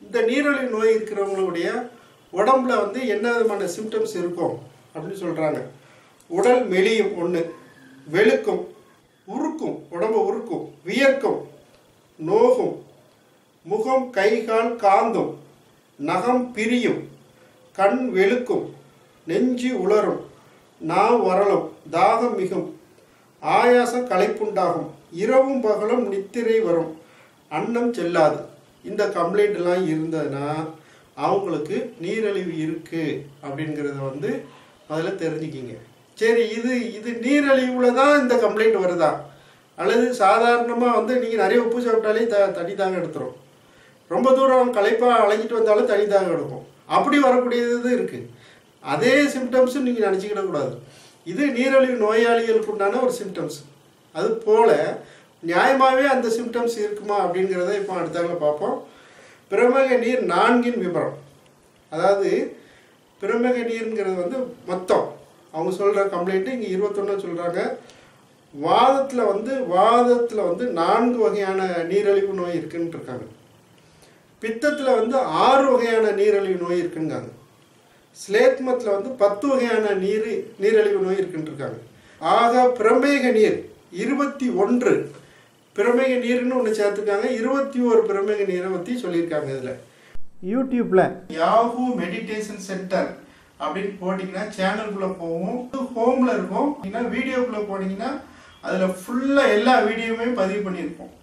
இந்த நீரிழிவு நோய் இருக்கிறவங்களுடைய உடம்புல வந்து என்ன விதமான சிம்டம்ஸ் இருக்கும் அப்படின்னு சொல்கிறாங்க உடல் மெலியும் ஒன்று வெளுக்கும் உருக்கும் உடம்பு உருக்கும் வியர்க்கும் நோகும் முகம் கை கால் காந்தும் நகம் பிரியும் கண் வெளுக்கும் நெஞ்சு உலரும் நா வரலும் தாகம் மிகும் ஆயாசம் களைப்புண்டாகும் இரவும் பகலும் நித்திரை வரும் அன்னம் செல்லாது இந்த கம்ப்ளைண்ட் எல்லாம் இருந்ததுன்னா அவங்களுக்கு நீரிழிவு இருக்கு அப்படிங்கிறத வந்து முதல்ல தெரிஞ்சுக்கிங்க சரி இது இது நீரிழிவுல தான் இந்த கம்ப்ளைண்ட் வருதா அல்லது சாதாரணமாக வந்து நீங்கள் நிறைய உப்பு சாப்பிட்டாலே த தண்ணி தாங்க எடுத்துரும் ரொம்ப தூரம் களைப்பாக அழைச்சிட்டு வந்தாலும் தனி தாகம் எடுக்கும் அப்படி வரக்கூடியது இருக்குது அதே சிம்டம்ஸும் நீங்கள் நினச்சிக்கிடக்கூடாது இது நீரிழிவு நோயாளிகளுக்கு உண்டான ஒரு சிம்டம்ஸ் அது போல் நியாயமாகவே அந்த சிம்டம்ஸ் இருக்குமா அப்படிங்கிறத இப்போ அடுத்தாங்கள பார்ப்போம் பிரமக நீர் நான்கின் விவரம் அதாவது பிரமக நீருங்கிறது வந்து மொத்தம் அவங்க சொல்கிற கம்ப்ளைண்ட்டு இங்கே இருபத்தொன்னு சொல்கிறாங்க வாதத்தில் வந்து வாதத்தில் வந்து நான்கு வகையான நீரிழிவு நோய் இருக்குன்னு இருக்காங்க பித்தத்தில் வந்து ஆறு வகையான நீரிழிவு நோய் இருக்குங்காங்க ஸ்லேத்மத்தில் வந்து பத்து வகையான நீர் நீரிழிவு நோய் இருக்குன்னு இருக்காங்க ஆக பிரமேக நீர் இருபத்தி ஒன்று பிரமேக நீர்னு ஒன்று சேர்த்துருக்காங்க இருபத்தி ஒரு பிரமேக நீரை பற்றி சொல்லியிருக்காங்க இதில் யூடியூப்பில் யாஹூ மெடிடேஷன் சென்டர் அப்படின்னு போட்டிங்கன்னா சேனலுக்குள்ளே போவோம் ஹோமில் இருக்கும் இல்லைன்னா வீடியோக்குள்ளே போனீங்கன்னா அதில் ஃபுல்லாக எல்லா வீடியோவுமே பதிவு பண்ணியிருப்போம்